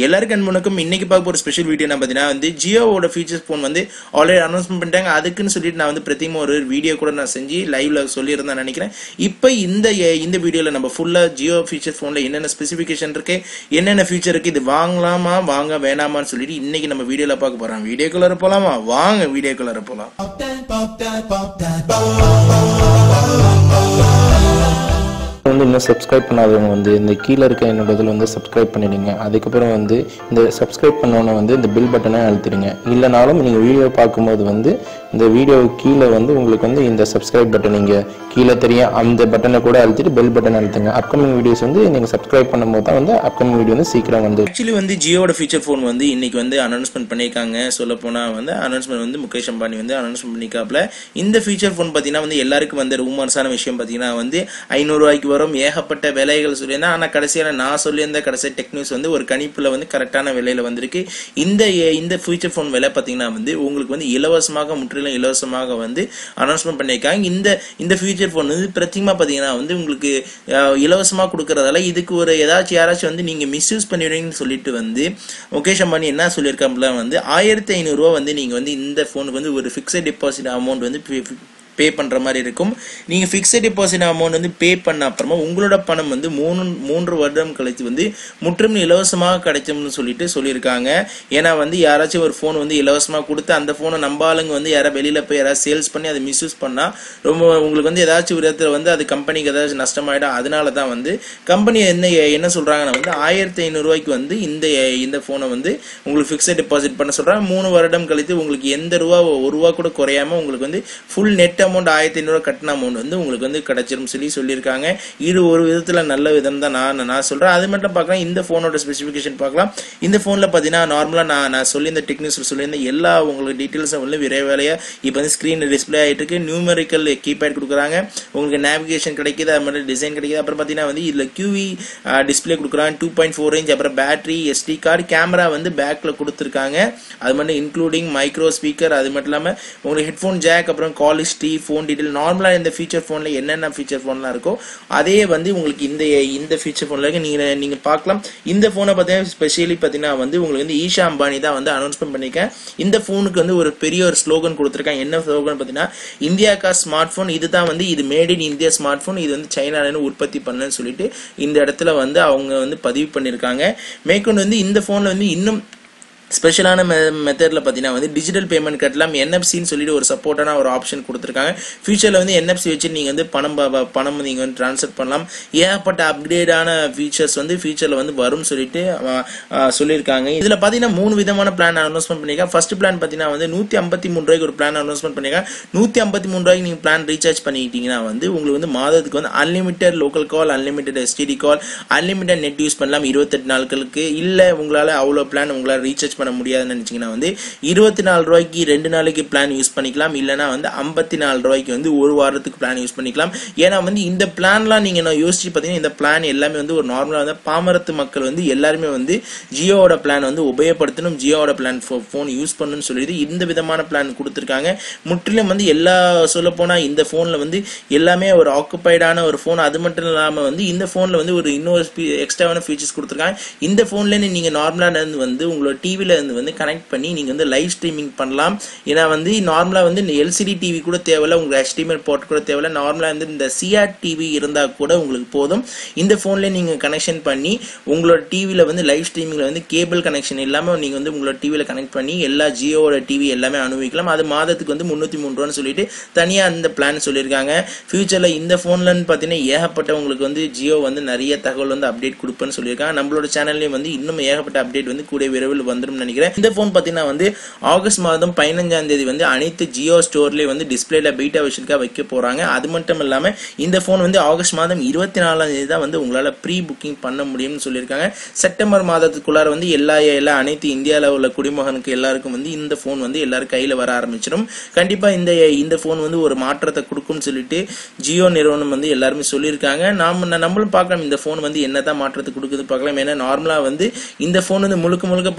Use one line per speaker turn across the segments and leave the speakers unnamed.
எல்லாருக்கும் அன்புனுக்கும் இன்னைக்கு பார்க்க ஒரு ஸ்பெஷல் வீடியோ நான் பார்த்தீங்கன்னா வந்து ஜியோவோட ஃபீச்சர்ஸ் ஃபோன் வந்து ஆல்ரெடி அனௌன்ஸ்மெண்ட் பண்ணிட்டாங்க அதுக்குன்னு சொல்லிட்டு நான் வந்து பிரத்தியமா ஒரு வீடியோ கூட நான் செஞ்சு லைவ்ல சொல்லியிருந்தேன் நினைக்கிறேன் இப்போ இந்த இந்த வீடியோவில் நம்ம ஃபுல்லாக ஜியோ ஃபீச்சர் ஃபோனில் என்னென்ன ஸ்பெசிஃபிகேஷன் இருக்கு என்னென்ன ஃபீச்சர் இருக்கு இது வாங்கலாமா வாங்க வேணாமான்னு சொல்லிட்டு இன்னைக்கு நம்ம வீடியோவில் பார்க்க போறோம் வீடியோக்குள்ளார போலாமா வாங்க வீடியோக்குள்ளார போலாம்
Pop that, pop that, pop that, pop.
வந்து இன்னும் சப்ஸ்கிரைப் பண்ணாதவங்க வந்து இந்த கீழே இருக்க என்னோட இதில் வந்து சப்ஸ்கிரைப் பண்ணிடுங்க அதுக்கப்புறம் வந்து இந்த சப்ஸ்கிரைப் பண்ணோன்னே வந்து இந்த பில் பட்டனை அழுத்திடுங்க இல்லைனாலும் நீங்கள் வீடியோ பார்க்கும்போது வந்து இந்த வீடியோ கீழே வந்து உங்களுக்கு வந்து இந்த சப்ஸ்கிரைப் பட்டன் நீங்கள் கீழே தெரியும் அந்த பட்டனை கூட அழுத்திட்டு பெல் பட்டன் அழுத்துங்க அப்கமிங் வீடியோஸ் வந்து நீங்கள் சப்ஸ்கிரைப் பண்ணும்போது தான் வந்து அப்கமிங் வீடியோ வந்து சீக்கிரம் வந்து
ஆக்சுவலி வந்து ஜியோட ஃபீச்சர் ஃபோன் வந்து இன்னைக்கு வந்து அனௌன்ஸ்மெண்ட் பண்ணியிருக்காங்க சொல்ல போனா வந்து அனௌன்ஸ்மெண்ட் வந்து முகேஷ் அம்பானி வந்து அனௌன்ஸ்மெண்ட் பண்ணிக்காப்ல இந்த ஃபீச்சர் ஃபோன் பார்த்தீங்கன்னா வந்து எல்லாருக்கும் வந்து ரூமர்ஸான விஷயம் பார்த்தீங்கன்னா வந்து ஐநூறுரூவாய்க்கு வரும் ஏகப்பட்ட விலைகள் சொல்லியிருந்தேன் ஆனால் கடைசியாக நான் சொல்லியிருந்த கடைசி டெக் நியூஸ் வந்து ஒரு கணிப்பில் வந்து கரெக்டான விலையில வந்திருக்கு இந்த இந்த ஃபீச்சர் ஃபோன் விலை பார்த்தீங்கன்னா வந்து உங்களுக்கு வந்து இலவசமாக முற்றிலும் இலவசமாக வந்து அனௌன்ஸ்மெண்ட் பண்ணியிருக்காங்க இந்த இந்த ஃபியூச்சர் ஃபோன் வந்து பிரத்தியமாக பார்த்தீங்கன்னா வந்து உங்களுக்கு அஹ், இலவசமா கொடுக்கறதால இதுக்கு ஒரு ஏதாச்சும் யாராச்சும் வந்து நீங்க மிஸ்யூஸ் பண்ணிடுவீங்கன்னு சொல்லிட்டு வந்து முகேஷ் அம்பானி என்ன சொல்லியிருக்காப்புல வந்து ஆயிரத்தி ஐநூறுரூவா வந்து நீங்க வந்து இந்த ஃபோனுக்கு வந்து ஒரு ஃபிக்ஸட் டெபாசிட் அமௌண்ட் வந்து பே பண்ற மாதிரி இருக்கும் நீங்க ஃபிக்ஸட் டெபாசிட் அமௌண்ட் வந்து பே பண்ண அப்புறமா உங்களோட பணம் வந்து மூணு மூன்று வருடம் கழித்து வந்து முற்றிலும் இலவசமாக கிடைக்கும்னு சொல்லிட்டு சொல்லியிருக்காங்க ஏன்னா வந்து யாராச்சும் ஒரு ஃபோன் வந்து இலவசமாக கொடுத்து அந்த ஃபோனை நம்ப ஆளுங்க வந்து யாராவது வெளியில போய் யாராவது சேல்ஸ் பண்ணி அதை மிஸ்யூஸ் பண்ணா ரொம்ப உங்களுக்கு வந்து ஏதாச்சும் ஒரு இடத்துல வந்து அது கம்பெனிக்கு ஏதாச்சும் நஷ்டமாயிடும் அதனால தான் வந்து கம்பெனி என்ன என்ன சொல்றாங்கன்னா வந்து ஆயிரத்தி ஐநூறுரூவாய்க்கு வந்து இந்த இந்த ஃபோனை வந்து உங்களுக்கு ஃபிக்ஸட் டெபாசிட் பண்ண சொல்றாங்க மூணு வருடம் கழித்து உங்களுக்கு எந்த ரூபா ஒரு ரூபா கூட குறையாம உங்களுக்கு வந்து ஃபுல் நெட் அமௌண்ட் ஆயிரத்தி ஐநூறு கட்டின அமௌண்ட் வந்து உங்களுக்கு வந்து கிடைச்சிரும் சொல்லி சொல்லியிருக்காங்க இது ஒரு விதத்துல நல்ல விதம் தான் நான் நான் சொல்றேன் அது மட்டும் பார்க்கலாம் இந்த ஃபோனோட ஸ்பெசிஃபிகேஷன் பார்க்கலாம் இந்த ஃபோனில் பார்த்தீங்கன்னா நார்மலாக நான் நான் சொல்லியிருந்த டெக்னிக்ஸ் சொல்லியிருந்த எல்லா உங்களுக்கு டீட்டெயில்ஸும் வந்து விரைவேலையா இப்போ வந்து ஸ்க்ரீன் டிஸ்பிளே ஆகிட்டு இருக்கு நியூமெரிக்கல் கீபேட் கொடுக்குறாங்க உங்களுக்கு நேவிகேஷன் கிடைக்குது அது மாதிரி டிசைன் கிடைக்குது அப்புறம் பார்த்தீங்கன்னா வந்து இதில் QV டிஸ்பிளே கொடுக்குறாங்க டூ பாயிண்ட் ஃபோர் ரேஞ்ச் அப்புறம் பேட்டரி எஸ்டி கார்டு கேமரா வந்து பேக்கில் கொடுத்துருக்காங்க அது மட்டும் இன்க்ளூடிங் மைக்ரோ ஸ்பீக்கர் அது மட்டும் இல்லாமல் உங்களுக்கு ஹெட்ஃபோன் ஜாக் அப்புறம் கால் ஹிஸ்ட்ரி ஃபோன் டீட்டெயில் நார்மலாக இந்த ஃபீச்சர் ஃபோனில் என்னென்ன ஃபீச்சர் ஃபோன்லாம் இருக்கோ அதே வந்து உங்களுக்கு இந்த இந்த ஃபீச்சர் ஃபோனில் இருக்கு நீங்கள் நீங்கள் பார்க்கலாம் இந்த ஃபோனை பார்த்தீங்கன்னா ஸ்பெஷலி பார்த்தீங்கன்னா வந்து உங்களுக்கு வந்து ஈஷா அம்பானி தான் வந்து அனௌன்ஸ்மெண்ட் பண்ணியிருக்கேன் இந்த ஃபோனுக்கு வந்து ஒரு பெரிய ஒரு ஸ்லோகன் கொடுத்துருக்காங்க என்ன ஸ்லோகன் பார்த்தீங்கன்னா இந்தியாக்கா ஸ்மார்ட் ஃபோன் இதுதான் வந்து இது made in India smart phone இது வந்து சைனாலேருந்து உற்பத்தி பண்ணலன்னு சொல்லிட்டு இந்த இடத்துல வந்து அவங்க வந்து பதிவு பண்ணியிருக்காங்க மேற்கொண்டு வந்து இந்த ஃபோனில் வந்து இன்னும் ஸ்பெஷலான மெ மெத்தடில் பார்த்தீங்கன்னா வந்து டிஜிட்டல் பேமெண்ட் கட்டலாம் என்எஃப்சின்னு சொல்லிட்டு ஒரு சப்போர்ட்டான ஒரு ஆப்ஷன் கொடுத்துருக்காங்க ஃபியூச்சரில் வந்து என்எஃப்சி வச்சு நீங்கள் வந்து பணம் ப- ப- பணம் நீங்கள் வந்து ட்ரான்ஸ்ஃபர் பண்ணலாம் ஏகப்பட்ட அப்கிரேடான ஃபீச்சர்ஸ் வந்து ஃபியூச்சரில் வந்து வரும்னு சொல்லிட்டு அஹ், அஹ், சொல்லியிருக்காங்க இதில் பார்த்தீங்கன்னா மூணு விதமான பிளான் அனௌன்ஸ்மெண்ட் பண்ணியிருக்காங்க ஃபர்ஸ்ட் பிளான் பார்த்தீங்கன்னா வந்து நூற்றி ஐம்பத்தி மூணு ரூபாய்க்கு ஒரு பிளான் அனௌன்ஸ்மெண்ட் பண்ணியிருக்காங்க நூற்றி ஐம்பத்தி மூணு ரூபாய்க்கு நீங்கள் பிளான் ரீசார்ஜ் பண்ணிக்கிட்டீங்கன்னா வந்து உங்களுக்கு வந்து மாதத்துக்கு வந்து unlimited local call unlimited STD call unlimited net use பண்ணலாம் இருபத்தெட்டு நாட்களுக்கு இல்லை உங்களால் அவ்வளோ பிளான் உங்களால் ரீசார்ஜ் பண்ண முடியாதுன்னு நினச்சிங்கன்னா வந்து இருபத்தி நாலு ரூபாய்க்கு ரெண்டு நாளைக்கு பிளான் யூஸ் பண்ணிக்கலாம் இல்லைனா வந்து ஐம்பத்தி நாலு ரூபாய்க்கு வந்து ஒரு வாரத்துக்கு பிளான் யூஸ் பண்ணிக்கலாம் ஏன்னா வந்து இந்த பிளான்லாம் நீங்கள் நான் யோசிச்சு பார்த்தீங்கன்னா இந்த பிளான் எல்லாமே வந்து ஒரு நார்மலாக வந்து பாமரத்து மக்கள் வந்து எல்லாருமே வந்து ஜியோவோட பிளான் வந்து உபயோகப்படுத்தணும் ஜியோவோட பிளான் ஃபோன் யூஸ் பண்ணணும்னு சொல்லிட்டு இந்த விதமான பிளான் கொடுத்துருக்காங்க முற்றிலும் வந்து எல்லா சொல்ல போனால் இந்த ஃபோனில் வந்து எல்லாமே ஒரு ஆக்குப்பைடான ஒரு ஃபோன் அது மட்டும் இல்லாமல் வந்து இந்த ஃபோனில் வந்து ஒரு இன்னொரு எக்ஸ்ட்ராவான ஃபீச்சர்ஸ் கொடுத்துருக்காங்க இந்த ஃபோன்லேருந்து நீங்கள் நார்மலாக இருந்து வந்து உங்களோட டிவியில் இருந்து வந்து கனெக்ட் பண்ணி நீங்கள் வந்து லைவ் ஸ்ட்ரீமிங் பண்ணலாம் ஏன்னா வந்து நார்மலாக வந்து எல்சிடி டிவி கூட தேவையில்ல உங்களுக்கு HDMI போர்ட் கூட தேவையில்ல நார்மலாக வந்து இந்த சிஆர் டிவி இருந்தால் கூட உங்களுக்கு போதும் இந்த ஃபோன்லேயே நீங்கள் கனெக்ஷன் பண்ணி உங்களோட டிவியில் வந்து லைவ் ஸ்ட்ரீமிங்கில் வந்து கேபிள் கனெக்ஷன் இல்லாமல் நீங்கள் வந்து உங்களோட டிவியில் கனெக்ட் பண்ணி எல்லா ஜியோவோட டிவி எல்லாமே அனுபவிக்கலாம் அது மாதத்துக்கு வந்து முந்நூற்றி மூணு ரூபான்னு சொல்லிட்டு தனியாக அந்த பிளான் சொல்லியிருக்காங்க ஃபியூச்சரில் இந்த ஃபோன்லன்னு பார்த்தீங்கன்னா ஏகப்பட்ட உங்களுக்கு வந்து ஜியோ வந்து நிறைய தகவல் வந்து அப்டேட் கொடுப்பேன்னு சொல்லியிருக்காங்க நம்மளோட சேனல்லையும் வந்து இன்னும் ஏகப்பட்ட அப்டேட் வந்து கூடிய விரைவில் வந்துடும் நினைக்கிறேன் இந்த ஃபோன் பார்த்தீங்கன்னா வந்து ஆகஸ்ட் மாதம் பதினஞ்சாம் தேதி வந்து அனைத்து ஜியோ ஸ்டோர்லேயே வந்து டிஸ்பிளேல பீட்டா வெர்ஷனுக்காக வைக்க போகிறாங்க அது மட்டும் இல்லாமல் இந்த ஃபோன் வந்து ஆகஸ்ட் மாதம் இருபத்தி நாலாம் தேதி தான் வந்து உங்களால் ப்ரீ புக்கிங் பண்ண முடியும்னு சொல்லியிருக்காங்க செப்டம்பர் மாதத்துக்குள்ளார வந்து எல்லா எல்லா அனைத்து இந்தியாவில் உள்ள குடிமகனுக்கு எல்லாருக்கும் வந்து இந்த ஃபோன் வந்து எல்லாரும் கையில் வர ஆரம்பிச்சிடும் கண்டிப்பாக இந்த இந்த ஃபோன் வந்து ஒரு மாற்றத்தை கொடுக்கும்னு சொல்லிட்டு ஜியோ நிறுவனம் வந்து எல்லாருமே சொல்லியிருக்காங்க நாம நம்மளும் பார்க்கலாம் இந்த ஃபோன் வந்து என்னதான் மாற்றத்தை கொடுக்குது பார்க்கலாம் ஏன்னா நார்மலாக வந்து இந்த ஃபோன் வந்து முழுக்க முழுக்க பார்த்தீங்கன்னா வந்து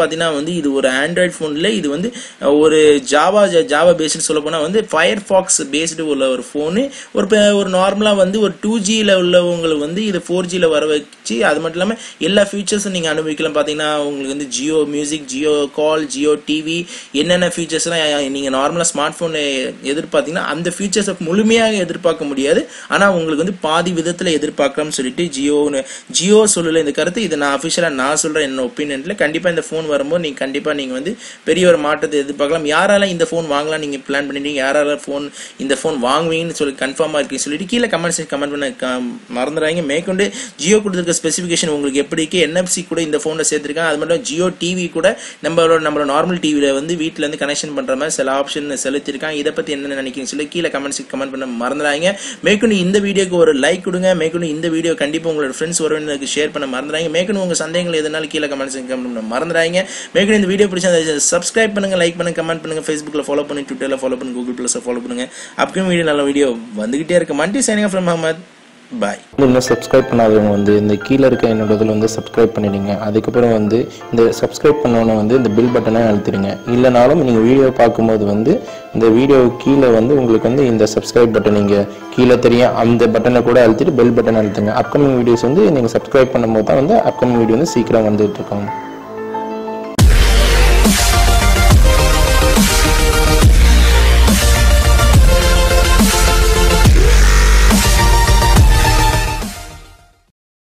வந்து இது ஒரு ஆண்ட்ராய்ட் ஃபோனில் இது வந்து அஹ், ஒரு ஜாவா ஜாவா பேஸ்டு சொல்ல போனால் வந்து ஃபயர் ஃபாக்ஸ் பேஸ்டு உள்ள ஒரு ஃபோனு ஒரு ப- ஒரு நார்மலாக வந்து ஒரு டூ ஜியில் உள்ளவங்களுக்கு வந்து இது ஃபோர் ஜியில் வர வச்சு அது மட்டும் இல்லாமல் எல்லா ஃபீச்சர்ஸும் நீங்கள் அனுபவிக்கலாம் பார்த்தீங்கன்னா உங்களுக்கு வந்து Jio music Jio call Jio TV என்னென்ன ஃபீச்சர்ஸ்லாம் நீங்கள் நார்மலாக ஸ்மார்ட் ஃபோன் எதிர்பார்த்தீங்கன்னா அந்த ஃபீச்சர்ஸை முழுமையாக எதிர்பார்க்க முடியாது ஆனால் உங்களுக்கு வந்து பாதி விதத்தில் எதிர்பார்க்கலாம்னு சொல்லிட்டு ஜியோன்னு ஜியோ சொல்லல இந்த கருத்து இது நான் அஃபிஷியலாக நான் சொல்கிறேன் என்ன ஒப்பீனியனில் கண்டிப்பாக இந்த ஃபோன் வரும்போது நீங்கள் கண்டிப்பாக நீங்கள் வந்து பெரிய ஒரு மாற்றத்தை எதிர்பார்க்கலாம் யாரால இந்த ஃபோன் வாங்கலாம் நீங்கள் பிளான் பண்ணிட்டீங்க யாரால ஃபோன் இந்த ஃபோன் வாங்குவீங்கன்னு சொல்லி கன்ஃபார்மாக இருக்குன்னு சொல்லிட்டு கீழே கமெண்ட்ஸ் கமெண்ட் பண்ண க- மறந்துடாதீங்க மேற்கொண்டு ஜியோ கொடுத்துருக்க ஸ்பெசிஃபிகேஷன் உங்களுக்கு எப்படி இருக்கு என்எஃப்சி கூட இந்த ஃபோனில் சேர்த்துருக்காங்க அது மட்டும் ஜியோ டிவி கூட நம்மளோட நம்மளோட நார்மல் டிவியில் வந்து வீட்டில் இருந்து கனெக்ஷன் பண்ணுற மாதிரி சில ஆப்ஷன் செலுத்திருக்காங்க இதை பற்றி என்ன நினைக்கிறீங்க சொல்லி கீழே கமெண்ட்ஸ் கமெண்ட் பண்ண மறந்துடாதீங்க மேற்கொண்டு இந்த வீடியோக்கு ஒரு லைக் கொடுங்க மேற்கொண்டு இந்த வீடியோ கண்டிப்பாக உங்களோட ஃப்ரெண்ட்ஸ் உறவினருக்கு ஷேர் பண்ண மறந்துடாங்க மேற்கொண்டு உங்கள் சந்தேகங்கள் எதனாலும் கீழே கமெண்ட்ஸ் கமெண்ட் பண்ண மறந்துடாங்க மேற்கொண்டு இந்த வீடியோ பிடிச்சா சப்ஸ்கிரைப் பண்ணுங்க லைக் பண்ணுங்க கமெண்ட் பண்ணுங்க ஃபேஸ்புக்கில் ஃபாலோ பண்ணி ட்விட்டரில் ஃபாலோ பண்ணுங்க கூகுள் ப்ளஸை ஃபாலோ பண்ணுங்க அப்கமிங் வீடியோ நல்ல வீடியோ வந்துகிட்டே இருக்கு மண்டி சைனிங் ஃப்ரம் அஹமத் பாய்
வந்து இன்னும் சப்ஸ்கிரைப் பண்ணாதவங்க வந்து இந்த கீழே இருக்க என்னோட இதில் வந்து சப்ஸ்கிரைப் பண்ணிடுங்க அதுக்கப்புறம் வந்து இந்த சப்ஸ்கிரைப் பண்ணோன்னே வந்து இந்த பில் பட்டனை அழுத்திடுங்க இல்லைனாலும் நீங்கள் வீடியோ பார்க்கும்போது வந்து இந்த வீடியோ கீழே வந்து உங்களுக்கு வந்து இந்த சப்ஸ்கிரைப் பட்டன் நீங்கள் கீழே தெரியும் அந்த பட்டனை கூட அழுத்திட்டு பெல் பட்டன் அழுத்துங்க அப்கமிங் வீடியோஸ் வந்து நீங்கள் சப்ஸ்கிரைப் பண்ணும்போது தான் வந்து அப்கமிங் வீடியோ வந்து சீக்கிரம் வந்துட்டு இருக்கோம்